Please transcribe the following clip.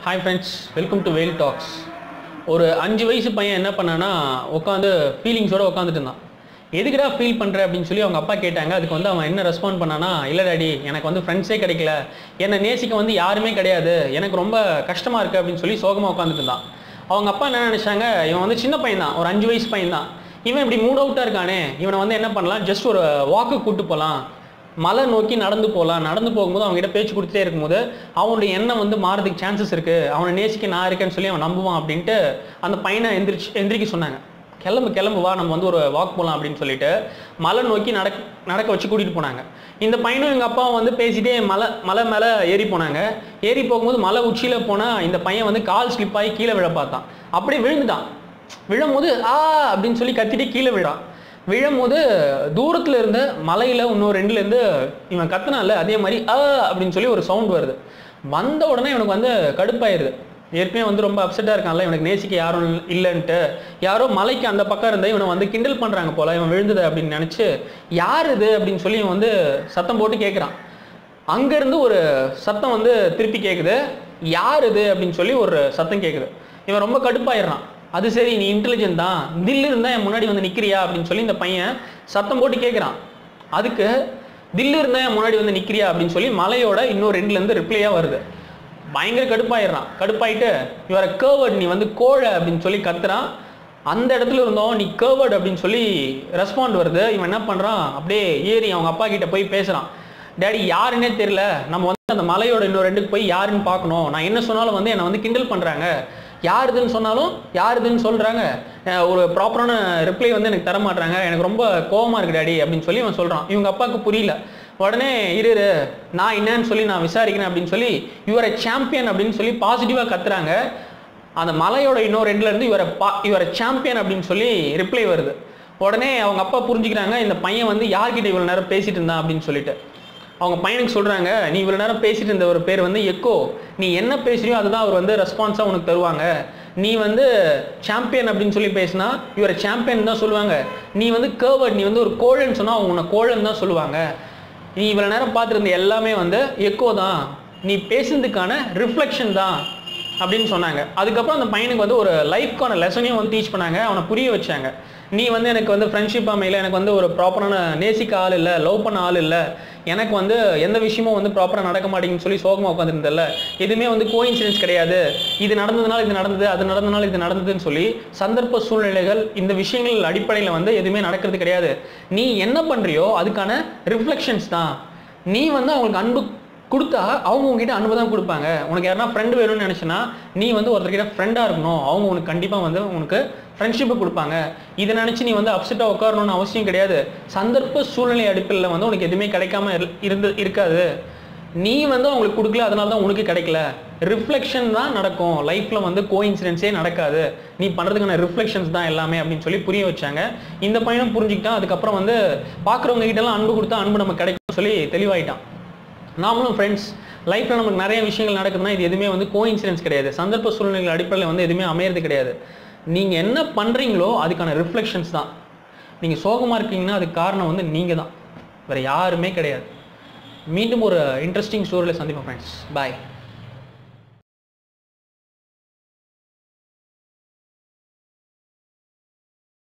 hi friends welcome to Veyil talks ஒரு அஞ்சு வயசு பையன் என்ன பண்ணான்னா உட்காந்து ஃபீலிங்ஸோட உட்காந்துட்டு இருந்தான் எதுக்குடா ஃபீல் பண்ணுற அப்படின்னு சொல்லி அவங்க அப்பா கேட்டாங்க அதுக்கு வந்து அவன் என்ன ரெஸ்பாண்ட் பண்ணானா இல்லை டாடி எனக்கு வந்து ஃப்ரெண்ட்ஸே கிடைக்கல என்னை நேசிக்க வந்து யாருமே கிடையாது எனக்கு ரொம்ப கஷ்டமாக இருக்குது அப்படின்னு சொல்லி சோகமாக உட்காந்துட்டு இருந்தான் அவங்க அப்பா என்ன நினச்சாங்க இவன் வந்து சின்ன பையன் தான் ஒரு அஞ்சு வயசு பையன் தான் இவன் இப்படி மூட் அவுட்டாக இருக்கானே இவனை வந்து என்ன பண்ணலாம் ஜஸ்ட் ஒரு வாக்கு கூட்டு போகலாம் மலை நோக்கி நடந்து போகலாம் நடந்து போகும்போது அவங்ககிட்ட பேச்சு கொடுத்துட்டே இருக்கும்போது அவனுடைய எண்ணம் வந்து மாறதுக்கு சான்சஸ் இருக்குது அவனை நேசிக்க நான் இருக்கேன்னு சொல்லி அவன் நம்புவான் அப்படின்ட்டு அந்த பையனை எந்திரிச்சு எந்திரிக்க சொன்னாங்க கிளம்பு கிளம்பு வா நம்ம வந்து ஒரு வாக் போகலாம் அப்படின்னு சொல்லிட்டு மலை நோக்கி நடக்க நடக்க வச்சு கூட்டிகிட்டு போனாங்க இந்த பையனும் எங்கள் அப்பாவும் வந்து பேசிட்டே மலை மலை மேலே ஏறி போனாங்க ஏறி போகும்போது மலை உச்சியில் போனால் இந்த பையன் வந்து கால் ஸ்லிப் ஆகி கீழே விழ பார்த்தான் அப்படியே விழுந்துட்டான் விழும்போது ஆ அப்படின்னு சொல்லி கத்திட்டு கீழே விழான் விழும்போது தூரத்துல இருந்து மலையில இன்னும் ரெண்டுல இருந்து இவன் கத்துனால அதே மாதிரி அ அப்படின்னு சொல்லி ஒரு சவுண்ட் வருது வந்த உடனே இவனுக்கு வந்து கடுப்பாயிருது ஏற்கனவே வந்து ரொம்ப அப்செட்டாக இருக்கான்ல இவனுக்கு நேசிக்க யாரும் இல்லைன்ட்டு யாரோ மலைக்கு அந்த பக்கம் இருந்தால் இவனை வந்து கிண்டல் பண்ணுறாங்க போல இவன் விழுந்தது அப்படின்னு நினச்சி யார் இது அப்படின்னு சொல்லி இவன் வந்து சத்தம் போட்டு கேட்குறான் அங்கேருந்து ஒரு சத்தம் வந்து திருப்பி கேட்குது யார் இது அப்படின்னு சொல்லி ஒரு சத்தம் கேட்குது இவன் ரொம்ப கடுப்பாயிடுறான் அது சரி நீ இன்டெலிஜென்ட் தான் தில்லு இருந்தால் என் முன்னாடி வந்து நிற்கிறியா அப்படின்னு சொல்லி இந்த பையன் சத்தம் போட்டு கேட்குறான் அதுக்கு தில்லு இருந்தால் என் முன்னாடி வந்து நிற்கிறியா அப்படின்னு சொல்லி மலையோட இன்னும் ரெண்டுலேருந்து ரிப்ளையாக வருது பயங்கர கடுப்பாயிடுறான் கடுப்பாயிட்டு இவரை கேர்வர்ட் நீ வந்து கோழை அப்படின்னு சொல்லி கத்துறான் அந்த இடத்துல இருந்தோம் நீ கேர்வர்ட் அப்படின்னு சொல்லி ரெஸ்பாண்ட் வருது இவன் என்ன பண்ணுறான் அப்படியே ஏறி அவங்க அப்பா கிட்ட போய் பேசுகிறான் டேடி யாருன்னே தெரியல நம்ம வந்து அந்த மலையோட இன்னொரு ரெண்டுக்கு போய் யாருன்னு பார்க்கணும் நான் என்ன சொன்னாலும் வந்து என்னை வந்து கிண்டல் பண்ணுறாங்க யாருதுன்னு சொன்னாலும் யாருதுன்னு சொல்கிறாங்க ஒரு ப்ராப்பரான ரிப்ளை வந்து எனக்கு தர மாட்றாங்க எனக்கு ரொம்ப கோவமாக இருக்கு டேடி அப்படின்னு சொல்லி இவன் சொல்கிறான் இவங்க அப்பாவுக்கு புரியல உடனே இரு இரு, நான் என்னன்னு சொல்லி நான் விசாரிக்கிறேன் அப்படின்னு சொல்லி இவரை சாம்பியன் அப்படின்னு சொல்லி பாசிட்டிவாக கத்துறாங்க அந்த மலையோட இன்னொரு ரெண்டுல இருந்து இவரை பா இவரை சாம்பியன் அப்படின்னு சொல்லி ரிப்ளை வருது உடனே அவங்க அப்பா புரிஞ்சுக்கிறாங்க இந்த பையன் வந்து யார்கிட்ட இவ்வளோ நேரம் பேசிட்டு இருந்தான் அப்படின்னு சொல்லிட்டு அவங்க பையனுக்கு சொல்கிறாங்க நீ இவ்வளோ நேரம் பேசிட்டு இருந்த ஒரு பேர் வந்து எக்கோ நீ என்ன பேசுறியோ அதுதான் அவர் வந்து ரெஸ்பான்ஸாக உனக்கு தருவாங்க நீ வந்து சாம்பியன் அப்படின்னு சொல்லி பேசினா இவரை சாம்பியன் தான் சொல்லுவாங்க நீ வந்து கேர்வர்ட் நீ வந்து ஒரு கோழன்னு சொன்னால் அவங்க உன்னை கோழன்னு தான் சொல்லுவாங்க நீ இவ்வளோ நேரம் பார்த்துருந்த எல்லாமே வந்து எக்கோ தான் நீ பேசுனதுக்கான ரிஃப்ளெக்ஷன் தான் அப்படின்னு சொன்னாங்க அதுக்கப்புறம் அந்த பையனுக்கு வந்து ஒரு லைஃப்க்கான லெசனையும் வந்து டீச் பண்ணாங்க அவனை புரிய வச்சாங்க நீ வந்து எனக்கு வந்து ஃப்ரெண்ட்ஷிப் அமையல எனக்கு வந்து ஒரு ப்ராப்பரான நேசிக்க ஆள் இல்லை லவ் பண்ண ஆள் இல்லை எனக்கு வந்து எந்த விஷயமும் வந்து ப்ராப்பராக நடக்க மாட்டேங்குன்னு சொல்லி சோகமாக உட்காந்துருந்தல எதுவுமே வந்து கோயின்சிடன்ஸ் கிடையாது இது நடந்ததுனால இது நடந்தது அது நடந்ததுனால இது நடந்ததுன்னு சொல்லி சந்தர்ப்ப சூழ்நிலைகள் இந்த விஷயங்கள் அடிப்படையில் வந்து எதுவுமே நடக்கிறது கிடையாது நீ என்ன பண்ணுறியோ அதுக்கான ரிஃப்ளெக்ஷன்ஸ் தான் நீ வந்து அவங்களுக்கு அன்பு கொடுத்தா அவங்க உங்ககிட்ட அன்பு தான் கொடுப்பாங்க உனக்கு யாருன்னா ஃப்ரெண்டு வேணும்னு நினச்சினா நீ வந்து ஒருத்தர்கிட்ட ஃப்ரெண்டாக இருக்கணும் அவங்க உனக்கு கண்டிப்பாக வந்து உனக்கு ஃப்ரெண்ட்ஷிப்பை கொடுப்பாங்க இதை நினச்சி நீ வந்து அப்செட்டாக உட்காரணும்னு அவசியம் கிடையாது சந்தர்ப்ப சூழ்நிலை அடிப்படையில் வந்து உனக்கு எதுவுமே கிடைக்காம இரு- இருந்து இருக்காது நீ வந்து அவங்களுக்கு கொடுக்கல அதனால தான் உனக்கு கிடைக்கல ரிஃப்ளெக்ஷன் தான் நடக்கும் லைஃப்பில் வந்து கோ இன்சிடென்ட்ஸே நடக்காது நீ பண்ணுறதுக்கான ரிஃப்ளெக்ஷன்ஸ் தான் எல்லாமே அப்படின்னு சொல்லி புரிய வச்சாங்க இந்த பையனும் புரிஞ்சுக்கிட்டான் அதுக்கப்புறம் வந்து பார்க்குறவங்க கிட்டலாம் அன்பு கொடுத்தா அன்பு நமக்கு கிடைக்கும்னு சொல்லி தெளிவாயிட்டான் நாமளும் ஃப்ரெண்ட்ஸ் லைஃப்பில் நமக்கு நிறைய விஷயங்கள் நடக்குதுன்னா இது எதுவுமே வந்து கோ இன்சிடென்ஸ் கிடையாது சந்தர்ப்ப சூழ்நிலைகள் அடிப்படையில் வந்து எதுவுமே அமையறது கிடையாது நீங்கள் என்ன பண்ணுறீங்களோ அதுக்கான ரிஃப்ளெக்ஷன்ஸ் தான் நீங்கள் சோகமாக இருக்கீங்கன்னா அதுக்கு காரணம் வந்து நீங்கள் தான் வேறு யாருமே கிடையாது மீண்டும் ஒரு இன்ட்ரெஸ்டிங் ஸ்டோரியில் சந்திப்போம் ஃப்ரெண்ட்ஸ் பாய்